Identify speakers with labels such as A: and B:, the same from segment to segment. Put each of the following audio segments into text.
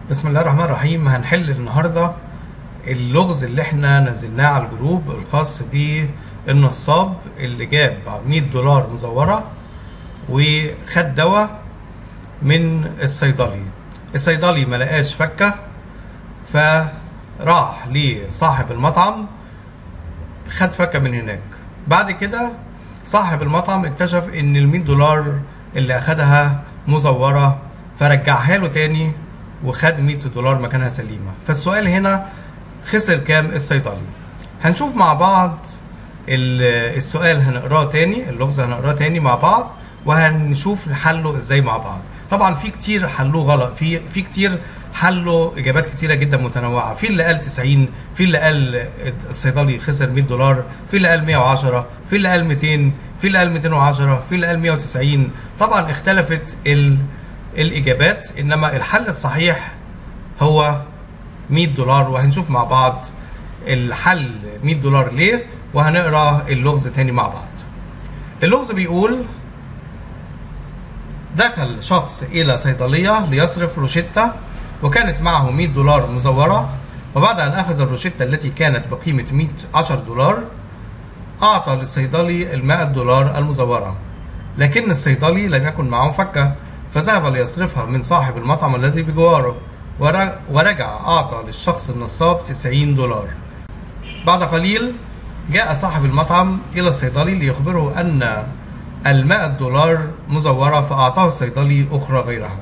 A: بسم الله الرحمن الرحيم هنحل النهارده اللغز اللي احنا نزلناه على الجروب الخاص بالنصاب اللي جاب 100 دولار مزوره وخد دواء من الصيدلي الصيدلي ما لقاش فكه فراح لصاحب المطعم خد فكه من هناك بعد كده صاحب المطعم اكتشف ان ال 100 دولار اللي اخدها مزوره فرجعها له تاني وخد 100 دولار مكانها سليمه فالسؤال هنا خسر كام الصيدلي هنشوف مع بعض ال- السؤال هنقراه تاني اللغز هنقراه تاني مع بعض وهنشوف حله ازاي مع بعض طبعا في كتير حلوه غلط في في كتير حلوا اجابات كتيره جدا متنوعه في اللي قال 90 في اللي قال الصيدلي خسر 100 دولار في اللي قال 110 في اللي قال 200 في اللي قال 210 في اللي قال 190 طبعا اختلفت ال الاجابات انما الحل الصحيح هو 100 دولار وهنشوف مع بعض الحل 100 دولار ليه وهنقرا اللغز تاني مع بعض اللغز بيقول دخل شخص إلى صيدلية ليصرف روشتة وكانت معه 100 دولار مزورة وبعد أن أخذ الروشتة التي كانت بقيمة 110 دولار أعطى للصيدلي ال 100 دولار المزورة لكن الصيدلي لم يكن معه فكة فذهب ليصرفها من صاحب المطعم الذي بجواره ور- ورجع أعطى للشخص النصاب 90 دولار بعد قليل جاء صاحب المطعم إلى الصيدلي ليخبره أن المائة دولار مزورة فأعطاه الصيدلي أخرى غيرها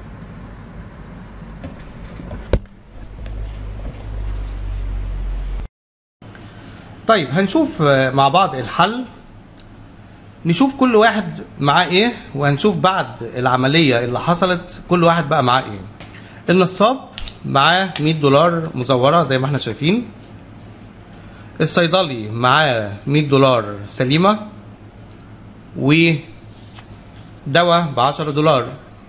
A: طيب هنشوف آه، مع بعض الحل نشوف كل واحد معاه ايه وهنشوف بعد العملية اللي حصلت كل واحد بقى معاه ايه النصاب معاه 100 دولار مزورة زي ما احنا شايفين الصيدلي معاه 100 دولار سليمة ودواء ب 10 دولار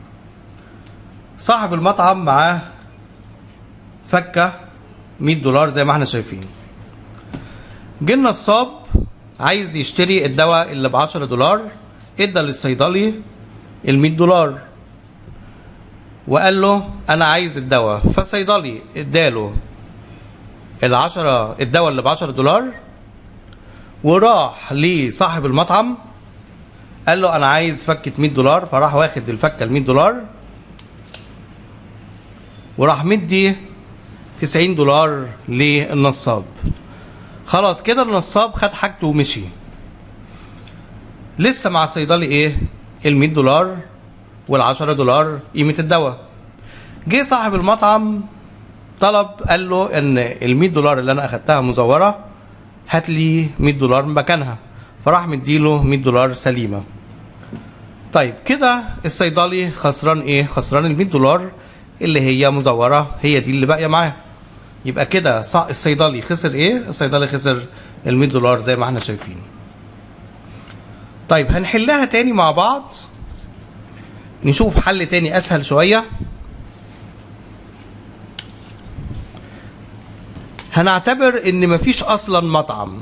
A: صاحب المطعم معاه فكة 100 دولار زي ما احنا شايفين جه النصاب عايز يشتري الدواء اللي ب 10 دولار ادى للصيدلي ال 100 دولار وقال له انا عايز الدواء فالصيدلي اداله ال 10 الدواء اللي ب 10 دولار وراح لصاحب المطعم قال له انا عايز فكه 100 دولار فراح واخد الفكه ال 100 دولار وراح مدي 90 دولار للنصاب خلاص كده النصاب خد حاجته ومشي لسه مع الصيدلي ايه ال 100 دولار وال 10 دولار قيمه الدواء جه صاحب المطعم طلب قال له ان ال 100 دولار اللي انا اخدتها مزوره هات لي 100 دولار مكانها فراح مديله 100 دولار سليمه طيب كده الصيدلي خسران ايه خسران ال 100 دولار اللي هي مزوره هي دي اللي باقيه معاه يبقى كده صا- الصيدلي خسر ايه الصيدلي خسر ال 100 دولار زي ما احنا شايفين طيب هنحلها تاني مع بعض نشوف حل تاني اسهل شويه هنعتبر ان مفيش اصلا مطعم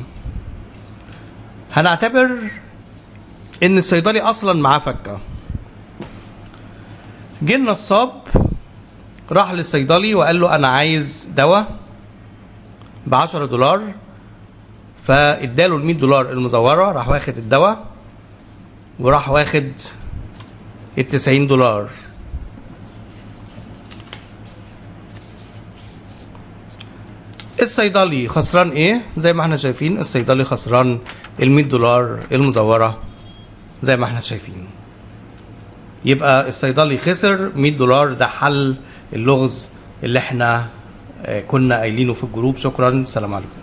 A: هنعتبر ان الصيدلي اصلا معاه فكه جه النصاب راح للصيدلي وقال له انا عايز دواء ب 10 دولار فاداله ال 100 دولار المزوره راح واخد الدواء وراح واخد ال 90 دولار الصيدلي خسران ايه زي ما احنا شايفين الصيدلي خسران ال 100 دولار المزوره زي ما احنا شايفين يبقى الصيدلي خسر 100 دولار ده حل اللغز اللي احنا آه، كنا قايلينه في الجروب شكرا سلام عليكم